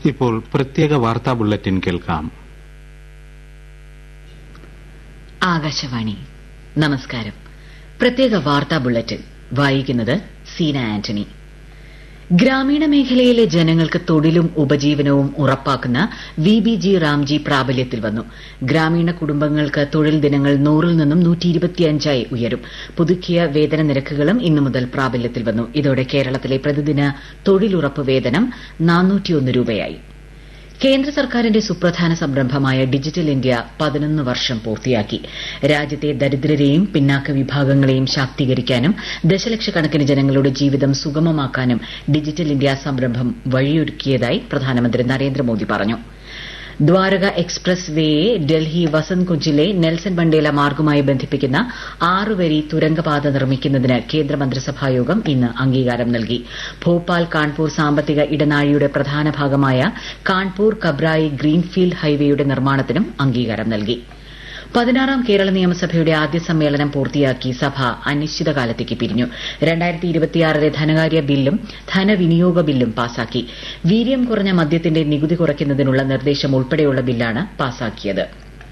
ഇപ്പോൾ പ്രത്യേക വാർത്താ ബുള്ളറ്റിൻ കേൾക്കാം ആകാശവാണി നമസ്കാരം പ്രത്യേക വാർത്താ ബുള്ളറ്റിൻ വായിക്കുന്നത് സീന ആന്റണി ഗ്രാമീണ മേഖലയിലെ ജനങ്ങൾക്ക് തൊഴിലും ഉപജീവനവും ഉറപ്പാക്കുന്ന വി ബി ജി റാംജി പ്രാബല്യത്തിൽ വന്നു ഗ്രാമീണ കുടുംബങ്ങൾക്ക് തൊഴിൽ ദിനങ്ങൾ നൂറിൽ നിന്നും നൂറ്റിയിരുപത്തിയഞ്ചായി ഉയരും പുതുക്കിയ വേതന നിരക്കുകളും ഇന്നു മുതൽ പ്രാബല്യത്തിൽ വന്നു ഇതോടെ കേരളത്തിലെ പ്രതിദിന തൊഴിലുറപ്പ് വേതനം നാനൂറ്റിയൊന്ന് രൂപയായി കേന്ദ്ര സർക്കാരിന്റെ സുപ്രധാന സംരംഭമായ ഡിജിറ്റൽ ഇന്ത്യ പതിനൊന്ന് വർഷം പൂർത്തിയാക്കി രാജ്യത്തെ ദരിദ്രരെയും പിന്നാക്ക വിഭാഗങ്ങളെയും ശാക്തീകരിക്കാനും ദശലക്ഷക്കണക്കിന് ജനങ്ങളുടെ ജീവിതം സുഗമമാക്കാനും ഡിജിറ്റൽ ഇന്ത്യ സംരംഭം വഴിയൊരുക്കിയതായി പ്രധാനമന്ത്രി നരേന്ദ്രമോദി പറഞ്ഞു ദ്വാരക എക്സ്പ്രസ് വേയെ ഡൽഹി വസന്ത് കുഞ്ചിലെ നെൽസൺ മണ്ടേല മാർഗുമായി ബന്ധിപ്പിക്കുന്ന ആറുവരി തുരങ്കപാത നിർമ്മിക്കുന്നതിന് കേന്ദ്രമന്ത്രിസഭായോഗം ഇന്ന് അംഗീകാരം നൽകി ഭോപ്പാൽ കാൺപൂർ സാമ്പത്തിക ഇടനാഴിയുടെ പ്രധാന ഭാഗമായ കാൺപൂർ കബ്രായി ഗ്രീൻഫീൽഡ് ഹൈവേയുടെ നിർമ്മാണത്തിനും അംഗീകാരം നൽകി പതിനാറാം കേരള നിയമസഭയുടെ ആദ്യ സമ്മേളനം പൂർത്തിയാക്കി സഭ അനിശ്ചിതകാലത്തേക്ക് പിരിഞ്ഞു രണ്ടായിരത്തി ഇരുപത്തിയാറിലെ ധനകാര്യ ബില്ലും ധനവിനിയോഗ ബില്ലും പാസാക്കി വീര്യം കുറഞ്ഞ മദ്യത്തിന്റെ നികുതി കുറയ്ക്കുന്നതിനുള്ള നിർദ്ദേശം ഉൾപ്പെടെയുള്ള ബില്ലാണ് പാസാക്കിയത്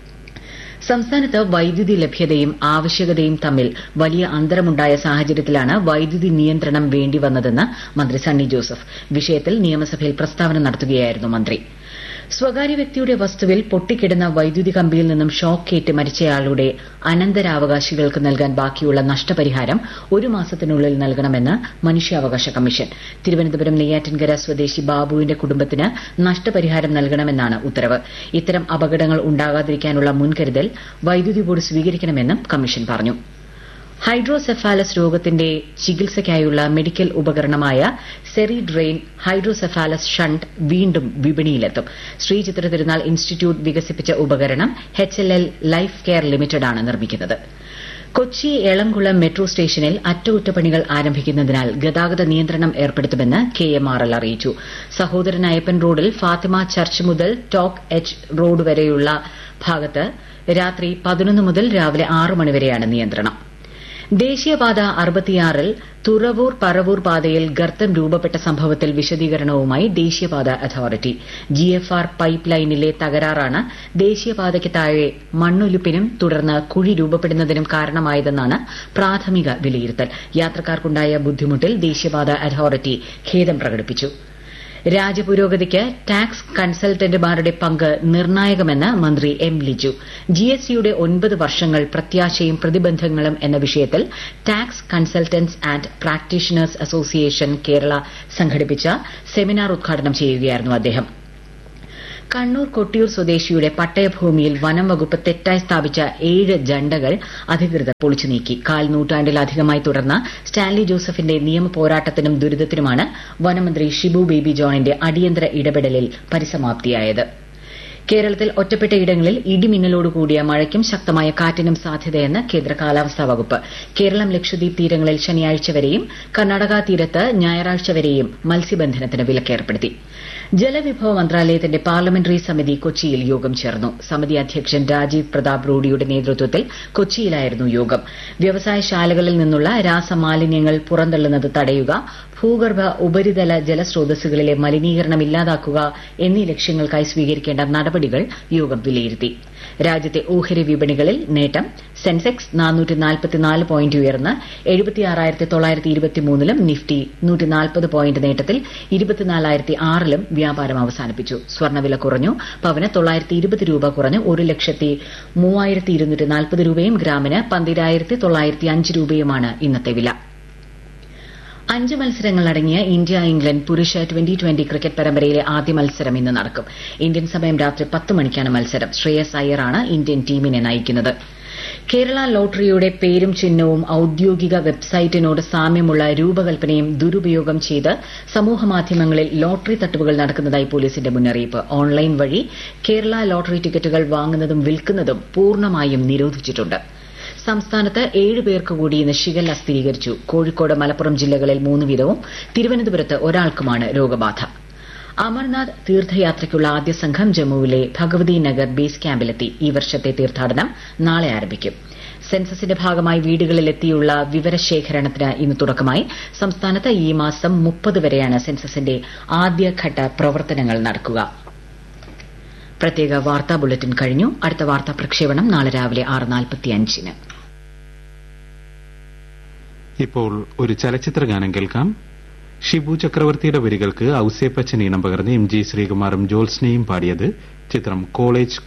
സംസ്ഥാനത്ത് വൈദ്യുതി ലഭ്യതയും ആവശ്യകതയും തമ്മിൽ വലിയ അന്തരമുണ്ടായ സാഹചര്യത്തിലാണ് വൈദ്യുതി നിയന്ത്രണം വേണ്ടിവന്നതെന്ന് മന്ത്രി സണ്ണി ജോസഫ് വിഷയത്തിൽ നിയമസഭയിൽ പ്രസ്താവന നടത്തുകയായിരുന്നു മന്ത്രി സ്വകാര്യ വ്യക്തിയുടെ വസ്തുവിൽ പൊട്ടിക്കിടന്ന വൈദ്യുതി കമ്പിയിൽ നിന്നും ഷോക്കേറ്റ് മരിച്ചയാളുടെ അനന്തരാവകാശികൾക്ക് നൽകാൻ ബാക്കിയുള്ള നഷ്ടപരിഹാരം ഒരു മാസത്തിനുള്ളിൽ നൽകണമെന്ന് മനുഷ്യാവകാശ കമ്മീഷൻ തിരുവനന്തപുരം നെയ്യാറ്റിൻകര സ്വദേശി ബാബുവിന്റെ കുടുംബത്തിന് നഷ്ടപരിഹാരം നൽകണമെന്നാണ് ഉത്തരവ് ഇത്തരം അപകടങ്ങൾ ഉണ്ടാകാതിരിക്കാനുള്ള മുൻകരുതൽ വൈദ്യുതി ബോർഡ് സ്വീകരിക്കണമെന്നും കമ്മീഷൻ പറഞ്ഞു ഹൈഡ്രോസെഫാലസ് രോഗത്തിന്റെ ചികിത്സയ്ക്കായുള്ള മെഡിക്കൽ ഉപകരണമായ സെറിഡ്രെയിൻ ഹൈഡ്രോസെഫാലസ് ഷണ്ട് വീണ്ടും വിപണിയിലെത്തും ശ്രീചിത്ര തിരുനാൾ ഇൻസ്റ്റിറ്റ്യൂട്ട് വികസിപ്പിച്ച ഉപകരണം H L L life care ലിമിറ്റഡാണ് നിർമ്മിക്കുന്നത് കൊച്ചി എളംകുളം മെട്രോ സ്റ്റേഷനിൽ അറ്റകുറ്റപ്പണികൾ ആരംഭിക്കുന്നതിനാൽ ഗതാഗത നിയന്ത്രണം ഏർപ്പെടുത്തുമെന്ന് കെ എം ആർ എൽ അറിയിച്ചു സഹോദരൻ അയ്യപ്പൻ റോഡിൽ ഫാത്തിമ ചർച്ച് മുതൽ ടോക്ക് എച്ച് റോഡ് വരെയുള്ള ഭാഗത്ത് രാത്രി പതിനൊന്ന് മുതൽ രാവിലെ ആറ് മണിവരെയാണ് നിയന്ത്രണം ദേശീയപാത അറുപത്തിയാറിൽ തുറവൂർ പറവൂർ പാതയിൽ ഗർത്തം രൂപപ്പെട്ട സംഭവത്തിൽ വിശദീകരണവുമായി ദേശീയപാത അതോറിറ്റി ജിഎഫ്ആർ പൈപ്പ് ലൈനിലെ തകരാറാണ് ദേശീയപാതയ്ക്ക് താഴെ മണ്ണൊലിപ്പിനും തുടർന്ന് കുഴി രൂപപ്പെടുന്നതിനും കാരണമായതെന്നാണ് പ്രാഥമിക വിലയിരുത്തൽ യാത്രക്കാർക്കുണ്ടായ ബുദ്ധിമുട്ടിൽ ദേശീയപാത അതോറിറ്റി ഖേദം പ്രകടിപ്പിച്ചു രാജ്യപുരോഗതിക്ക് ടാക്സ് കൺസൾട്ടന്റുമാരുടെ പങ്ക് നിർണായകമെന്ന് മന്ത്രി എം ലിജു ജിഎസ്ടിയുടെ ഒൻപത് വർഷങ്ങൾ പ്രത്യാശയും പ്രതിബന്ധങ്ങളും എന്ന വിഷയത്തിൽ tax consultants and practitioners association Kerala സംഘടിപ്പിച്ച സെമിനാർ ഉദ്ഘാടനം ചെയ്യുകയായിരുന്നു അദ്ദേഹം കണ്ണൂർ കൊട്ടിയൂർ സ്വദേശിയുടെ പട്ടയഭൂമിയിൽ വനം വകുപ്പ് തെറ്റായി സ്ഥാപിച്ച ഏഴ് ജണ്ടകൾ അധികൃതർ പൊളിച്ചു നീക്കി കാൽ നൂറ്റാണ്ടിലധികമായി തുടർന്ന സ്റ്റാൻലി ജോസഫിന്റെ നിയമ പോരാട്ടത്തിനും ദുരിതത്തിനുമാണ് വനമന്ത്രി ഷിബു ബേബി ജോണിന്റെ അടിയന്തര ഇടപെടലിൽ പരിസമാപ്തിയായത് കേരളത്തിൽ ഒറ്റപ്പെട്ടയിടങ്ങളിൽ ഇടിമിന്നലോടുകൂടിയ മഴയ്ക്കും ശക്തമായ കാറ്റിനും സാധ്യതയെന്ന് കേന്ദ്ര കാലാവസ്ഥാ വകുപ്പ് കേരളം ലക്ഷദ്വീപ് തീരങ്ങളിൽ ശനിയാഴ്ച വരെയും കർണാടക തീരത്ത് ഞായറാഴ്ച വരെയും മത്സ്യബന്ധനത്തിന് വിലക്കേർപ്പെടുത്തി ജലവിഭവ മന്ത്രാലയത്തിന്റെ പാർലമെന്ററി സമിതി കൊച്ചിയിൽ യോഗം ചേർന്നു സമിതി അധ്യക്ഷൻ രാജീവ് പ്രതാപ് റൂഡിയുടെ നേതൃത്വത്തിൽ കൊച്ചിയിലായിരുന്നു യോഗം വ്യവസായശാലകളിൽ നിന്നുള്ള രാസമാലിന്യങ്ങൾ പുറന്തള്ളുന്നത് തടയുക ഭൂഗർഭ ഉപരിതല ജലസ്രോതസ്സുകളിലെ മലിനീകരണം ഇല്ലാതാക്കുക എന്നീ ലക്ഷ്യങ്ങൾക്കായി സ്വീകരിക്കേണ്ട നടപടികൾ യോഗം വിലയിരുത്തി രാജ്യത്തെ ഓഹരി വിപണികളിൽ നേട്ടം സെൻസെക്സ് പോയിന്റ് ഉയർന്ന് ലും നിഫ്റ്റി പോയിന്റ് നേട്ടത്തിൽ ലും വ്യാപാരം അവസാനിപ്പിച്ചു സ്വർണ്ണവില കുറഞ്ഞു പവന് തൊള്ളായിരത്തി ഇരുപത് രൂപ കുറഞ്ഞ് ഒരു ലക്ഷത്തി മൂവായിരത്തി ഇരുന്നൂറ്റി നാൽപ്പത് രൂപയും ഗ്രാമിന് പന്തിരായിരത്തി തൊള്ളായിരത്തി അഞ്ച് രൂപയുമാണ് ഇന്നത്തെ വില അഞ്ച് മത്സരങ്ങളടങ്ങിയ ഇന്ത്യ ഇംഗ്ലണ്ട് പുരുഷ ട്വന്റി ട്വന്റി ക്രിക്കറ്റ് പരമ്പരയിലെ ആദ്യ മത്സരം ഇന്ന് നടക്കും ഇന്ത്യൻ സമയം രാത്രി പത്ത് മണിക്കാണ് മത്സരം ശ്രേയസ് അയ്യറാണ് ഇന്ത്യൻ ടീമിനെ നയിക്കുന്നത് കേരള ലോട്ടറിയുടെ പേരും ചിഹ്നവും ഔദ്യോഗിക വെബ്സൈറ്റിനോട് സാമ്യമുള്ള രൂപകൽപ്പനയും ദുരുപയോഗം ചെയ്ത് സമൂഹമാധ്യമങ്ങളിൽ ലോട്ടറി തട്ടിപ്പുകൾ നടക്കുന്നതായി പോലീസിന്റെ മുന്നറിയിപ്പ് ഓൺലൈൻ വഴി കേരള ലോട്ടറി ടിക്കറ്റുകൾ വാങ്ങുന്നതും വിൽക്കുന്നതും പൂർണ്ണമായും നിരോധിച്ചിട്ടുണ്ട് സംസ്ഥാനത്ത് ഏഴ് പേർക്ക് കൂടി ഇന്ന് ഷിഗല്ല സ്ഥിരീകരിച്ചു കോഴിക്കോട് മലപ്പുറം ജില്ലകളിൽ മൂന്ന് വീതവും തിരുവനന്തപുരത്ത് ഒരാൾക്കുമാണ് രോഗബാധ അമർനാഥ് തീർത്ഥയാത്രയ്ക്കുള്ള ആദ്യ സംഘം ജമ്മുവിലെ ഭഗവതി നഗർ ബേസ് ക്യാമ്പിലെത്തി ഈ വർഷത്തെ തീർത്ഥാടനം നാളെ ആരംഭിക്കും സെൻസസിന്റെ ഭാഗമായി വീടുകളിലെത്തിയുള്ള വിവരശേഖരണത്തിന് ഇന്ന് തുടക്കമായി സംസ്ഥാനത്ത് ഈ മാസം മുപ്പത് വരെയാണ് സെൻസസിന്റെ ആദ്യഘട്ട പ്രവർത്തനങ്ങൾ നടക്കുക പ്രത്യേക വാർത്താ ബുള്ളറ്റിൻ കഴിഞ്ഞു അടുത്ത വാർത്താ പ്രക്ഷേപണം നാളെ രാവിലെ ആറ് നാൽപ്പത്തിയഞ്ചിന് ഇപ്പോൾ ഒരു ചലച്ചിത്ര ഗാനം കേൾക്കാം ഷിബു ചക്രവർത്തിയുടെ വരികൾക്ക് ഔസേപ്പച്ചൻ ഈണം പകർന്ന് എം ജി ശ്രീകുമാറും ജോത്സ്നയും പാടിയത് ചിത്രം കോളേജ്